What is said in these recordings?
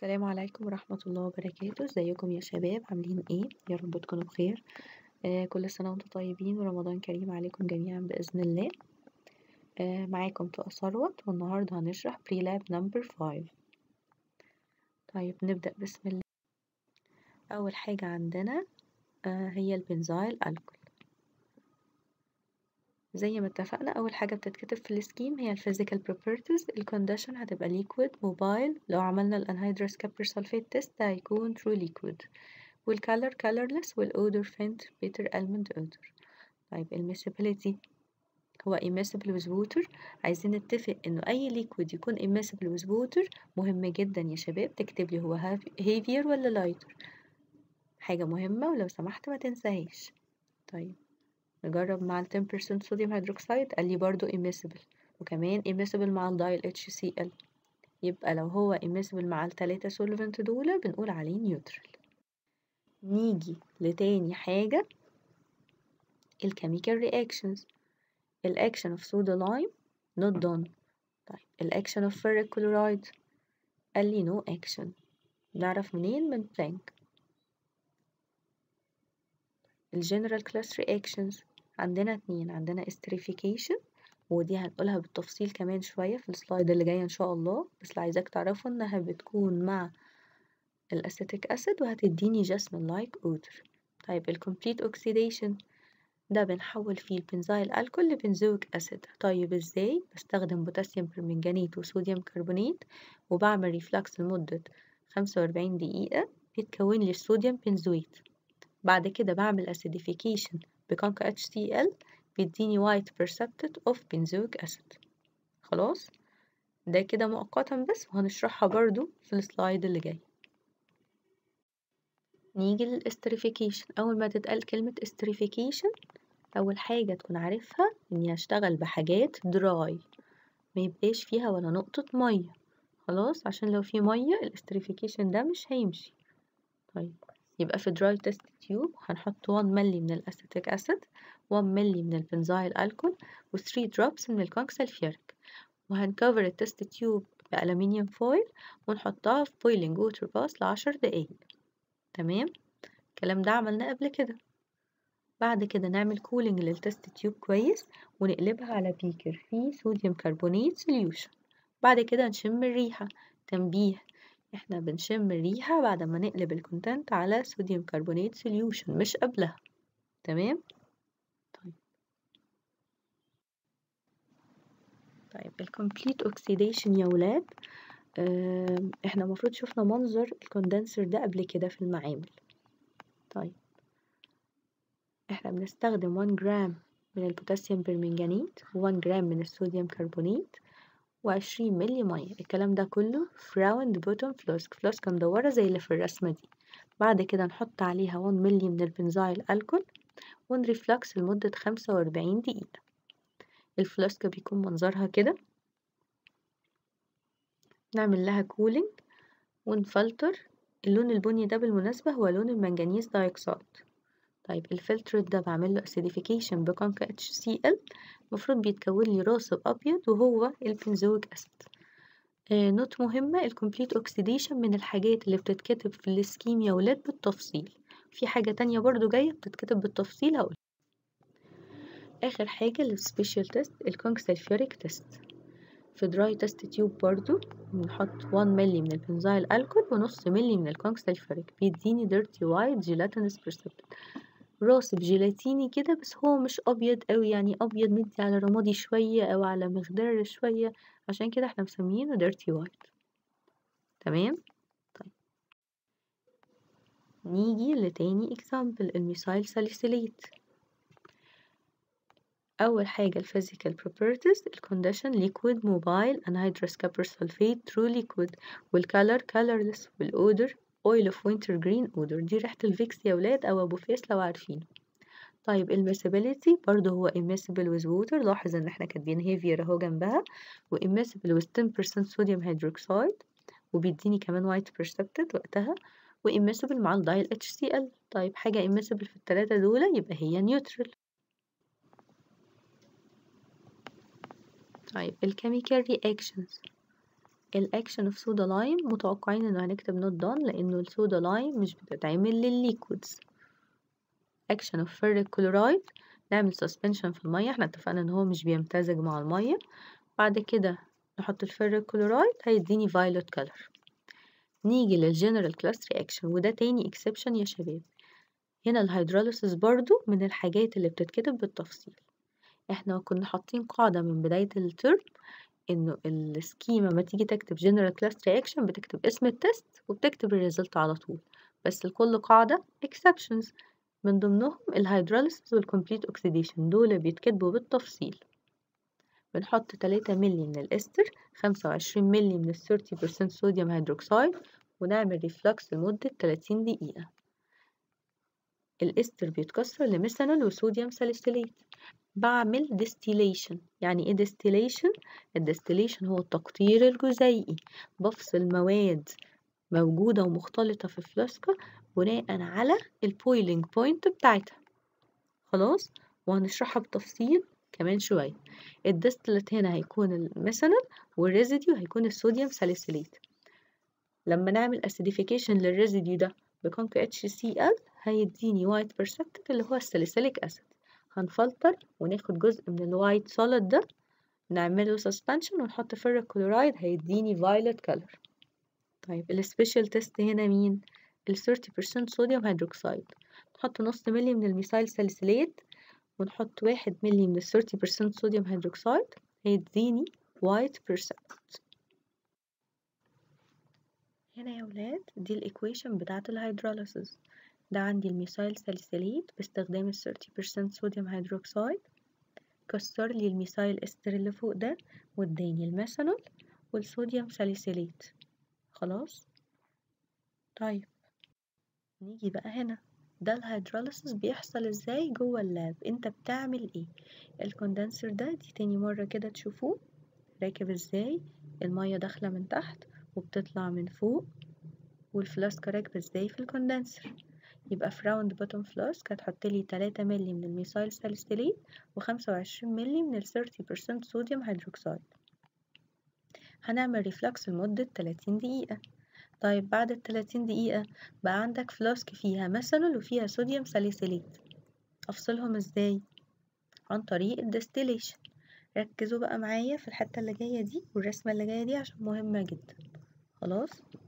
السلام عليكم ورحمة الله وبركاته ازيكم يا شباب عاملين ايه يا رب تكونوا بخير آه كل سنة وانتم طيبين ورمضان كريم عليكم جميعا بإذن الله آه معاكم طه ثروت والنهاردة هنشرح بريلاب نمبر 5 طيب نبدأ بسم الله أول حاجة عندنا آه هي البنزايل ألكول زي ما اتفقنا أول حاجة بتتكتب في السكيم هي الفيزيكال properties الكونديشن هتبقى liquid موبايل لو عملنا الانهيدرس كابر سلفيت تيست ده هيكون true liquid والcolor colorless والodor faint bitter almond odor طيب المسابيليتي هو immiscible with water عايزين نتفق انه اي liquid يكون immiscible with water مهم جدا يا شباب تكتب لي هو heavier ولا lighter حاجة مهمة ولو سمحت ما تنساهاش طيب نجرب مع ال 10% صوديوم هيدروكسيد قال لي برضو immiscible وكمان immiscible مع الدايل HCl يبقى لو هو immiscible مع التلاتة solvent دول بنقول عليه neutral نيجي لتاني حاجة الchemical reactions الأكشن of soda lime not done طيب الأكشن of ferric chloride قال لي no action نعرف منين من بلانك الجنرال كلاس reactions عندنا اتنين عندنا esterification ودي هنقولها بالتفصيل كمان شوية في السلايد اللي جاية ان شاء الله بس اللي عايزاك تعرفوا انها بتكون مع الاسيتيك اسيد وهتديني جاسمين لايك odor طيب الكمبليت اوكسيديشن ده بنحول فيه البنزايل الكول لبنزويك اسيد طيب ازاي بستخدم بوتاسيوم برمنجانيت وصوديوم كربونات وبعمل ريفلكس لمدة خمسة وأربعين دقيقة بيتكون لي الصوديوم بنزويت بعد كده بعمل acidification بكونكا HCl بيديني white precipitate of benzoic acid خلاص ده كده مؤقتا بس وهنشرحها برضو في السلايد اللي جاي نيجي للاستريفيكيشن أول ما تتقال كلمة استريفيكيشن أول حاجة تكون عارفها إني هشتغل بحاجات دراي ما يبقاش فيها ولا نقطة مية خلاص عشان لو في مية الاستريفيكيشن ده مش هيمشي طيب يبقى في دراي تيست تيوب هنحط 1 ملي من الاسيتيك اسيد 1 ملي من البنزايل الكول و 3 drops من الكونكسلفيريك وهنكفر التست تيوب بألمنيوم فويل ونحطها في بويلينج ووتر باس لعشر دقايق تمام الكلام ده عملناه قبل كده بعد كده نعمل كولينج للتست تيوب كويس ونقلبها على بيكر فيه صوديوم كربونات سوليوشن بعد كده نشم الريحة تنبيه احنا بنشم الريحة بعد ما نقلب الكونتنت على صوديوم كربونات سوليوشن مش قبلها تمام طيب طيب الكومبليت اوكسيديشن يا ولاد اه احنا المفروض شفنا منظر الكوندنسر ده قبل كده في المعامل طيب احنا بنستخدم 1 جرام من البوتاسيوم برمنجانيت و1 جرام من الصوديوم كربونات وعشرين ملي مية الكلام ده كله في راوند بوتوم فلاسك فلاسكة مدورة زي اللي في الرسمة دي بعد كده نحط عليها 1 ملي من البنزايل الكول ونريفلكس لمدة خمسة وأربعين دقيقة الفلاسكة بيكون منظرها كده نعمل لها كولينج ونفلتر اللون البني ده بالمناسبة هو لون المنجنيز دايوكسيد طيب الفلتر ده بعمل له acidification بكونكا HCl المفروض بيتكون لي راصب أبيض وهو البنزويك أسيد آه نوت مهمة الكمبليت أوكسيديشن من الحاجات اللي بتتكتب في السكيم يا ولاد بالتفصيل في حاجة تانية برضو جاية بتتكتب بالتفصيل هقول آخر حاجة السبيشال تيست الكونكسلفيوريك تيست في دراي تيست تيوب برضو بنحط 1 ملي من البنزايل الكول ونص ملي من الكونكسلفيوريك بيديني ديرتي وايت جيلاتينس بريسبت راسب جيلاتيني كده بس هو مش ابيض قوي يعني ابيض مدي على رمادي شويه او على مخضر شويه عشان كده احنا مسمينه ديرتي وايت تمام طيب نيجي لتاني اكزامبل الميثايل ساليسيليت اول حاجه الفيزيكال properties الكونديشن liquid موبايل anhydrous copper sulfate true liquid والcolor colorless والاودر oil of winter green odor دي ريحة الفيكس يا ولاد أو أبو فيس لو عارفينه طيب immiscibility برضه هو immiscible with water لاحظ إن احنا كاتبين heavier أهو جنبها و immiscible with 10% sodium hydroxide وبيديني كمان white precipitate وقتها و immiscible مع الدايل HCl طيب حاجة immiscible في التلاتة دول يبقى هي neutral طيب الchemical reactions الاكشن اوف صودا لايم متوقعين انه هنكتب نوت دان لانه الصودا لايم مش بتتعمل للليكويدز اكشن اوف فيريك كلورايد نعمل سسبنشن في الميه احنا اتفقنا ان هو مش بيمتزج مع الميه بعد كده نحط الفيريك كلورايد هيديني فايلوت كلر نيجي للجنرال كلاس رياكشن وده تاني اكسبشن يا شباب هنا الهيدروليسيس برضو من الحاجات اللي بتتكتب بالتفصيل احنا كنا حاطين قاعدة من بداية الترم انه السكيما ما تيجي تكتب general class reaction بتكتب اسم التست وبتكتب الريزلت على طول بس لكل قاعدة exceptions من ضمنهم الهيدروليسيس والكمبليت اوكسيديشن دول بيتكتبوا بالتفصيل بنحط 3 ملي من الاستر 25 ملي من ال 30% صوديوم هيدروكسيد ونعمل ريفلكس لمدة 30 دقيقة الاستر بيتكسر لميثانول وصوديوم ساليسيليت بعمل distillation يعني ايه distillation الديستيليشن هو التقطير الجزيئي بفصل مواد موجودة ومختلطة في فلاسكة بناء على البويلينج بوينت بتاعتها خلاص وهنشرحها بتفصيل كمان شوية الديستلت هنا هيكون الميثانول والريزيديو هيكون الصوديوم ساليسيليت لما نعمل acidification للريزيديو ده بكونك HCl هيديني وايت برسبتد اللي هو الساليسيليك أسيد هنفلتر وناخد جزء من الوايت سوليد ده نعمله سسبنشن ونحط فيريك كلورايد هيديني فايلت كلر طيب السبيشال تيست هنا مين ال 30% صوديوم هيدروكسيد نحط نص ملي من الميثايل ساليسيليت ونحط واحد ملي من ال 30% صوديوم هيدروكسيد هيديني وايت برسبت هنا يا ولاد دي الايكويشن بتاعة الهيدروليسيس ده عندي الميثايل ساليسيليت باستخدام ال 30% صوديوم هيدروكسيد كسر لي الميثايل استر اللي فوق ده واداني الميثانول والصوديوم ساليسيليت خلاص طيب نيجي بقى هنا ده الهيدروليسيس بيحصل ازاي جوه اللاب انت بتعمل ايه الكوندنسر ده دي تاني مرة كده تشوفوه راكب ازاي المية داخلة من تحت وبتطلع من فوق والفلاسكة راكبة ازاي في الكوندنسر يبقى في راوند بوتوم فلاسك هتحط لي 3 مللي من الميثايل ساليسيليت و25 مللي من ال 30% صوديوم هيدروكسيد هنعمل ريفلكس لمدة 30 دقيقة طيب بعد ال 30 دقيقة بقى عندك فلاسك فيها ميثانول وفيها صوديوم ساليسيليت أفصلهم ازاي؟ عن طريق الدستيليشن ركزوا بقى معايا في الحتة اللي جاية دي والرسمة اللي جاية دي عشان مهمة جدا خلاص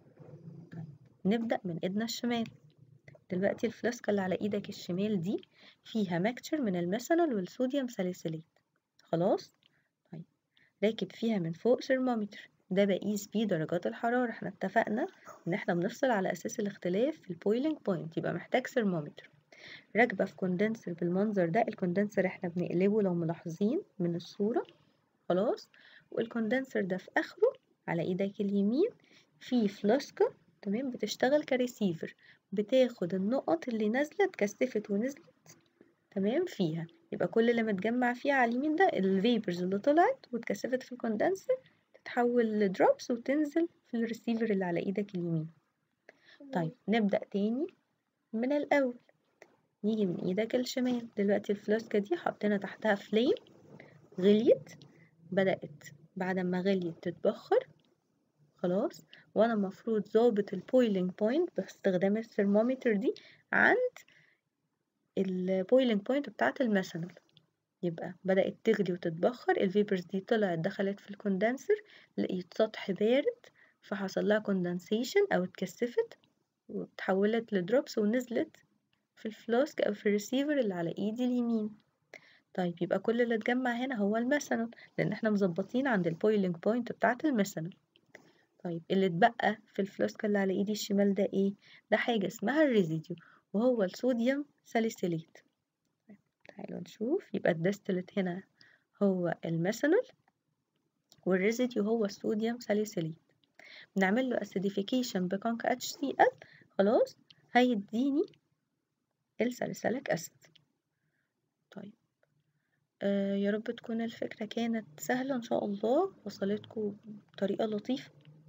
نبدأ من ايدنا الشمال دلوقتي الفلاسكة اللي على ايدك الشمال دي فيها مكتشر من الميثانول والصوديوم ساليسيليت خلاص طيب راكب فيها من فوق ثرمومتر ده بقيس بيه درجات الحرارة احنا اتفقنا ان احنا بنفصل على اساس الاختلاف في البويلينج بوينت يبقى محتاج ثرمومتر راكبة في كوندنسر بالمنظر ده الكوندنسر احنا بنقلبه لو ملاحظين من الصورة خلاص والكوندنسر ده في اخره على ايدك اليمين فيه فلاسكة تمام بتشتغل كريسيفر بتاخد النقط اللي نازلة اتكثفت ونزلت تمام فيها يبقى كل اللي متجمع فيها على اليمين ده الفيبرز اللي طلعت واتكثفت في الكوندنسر تتحول لدروبس وتنزل في الريسيفر اللي على ايدك اليمين طيب نبدأ تاني من الأول نيجي من ايدك الشمال دلوقتي الفلاسكة دي حطينا تحتها فليم غليت بدأت بعد ما غليت تتبخر خلاص وانا المفروض ظابط البويلينج بوينت باستخدام الثرمومتر دي عند البويلينج بوينت بتاعة الميثانول يبقى بدأت تغلي وتتبخر الفيبرز دي طلعت دخلت في الكوندنسر لقيت سطح بارد فحصل لها كوندنسيشن او اتكثفت وتحولت لدروبس ونزلت في الفلاسك او في الريسيفر اللي على ايدي اليمين طيب يبقى كل اللي اتجمع هنا هو الميثانول لان احنا مظبطين عند البويلينج بوينت بتاعة الميثانول طيب اللي اتبقى في الفلاسكة اللي على ايدي الشمال ده ايه ده حاجة اسمها الريزيديو وهو الصوديوم ساليسيليت تعالوا نشوف يبقى الدستلت هنا هو الميثانول والريزيديو هو الصوديوم ساليسيليت بنعمل له acidification بكونك HCl خلاص هيديني الساليسيليك أسيد طيب آه يا رب تكون الفكرة كانت سهلة إن شاء الله وصلتكم بطريقة لطيفة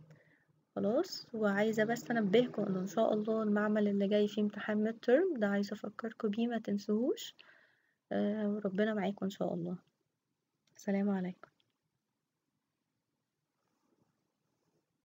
خلاص وعايزة بس أنبهكم إنه إن شاء الله المعمل اللي جاي فيه امتحان ميد ترم ده عايزة أفكركم بيه ما تنسوهوش آه وربنا معاكم إن شاء الله السلام عليكم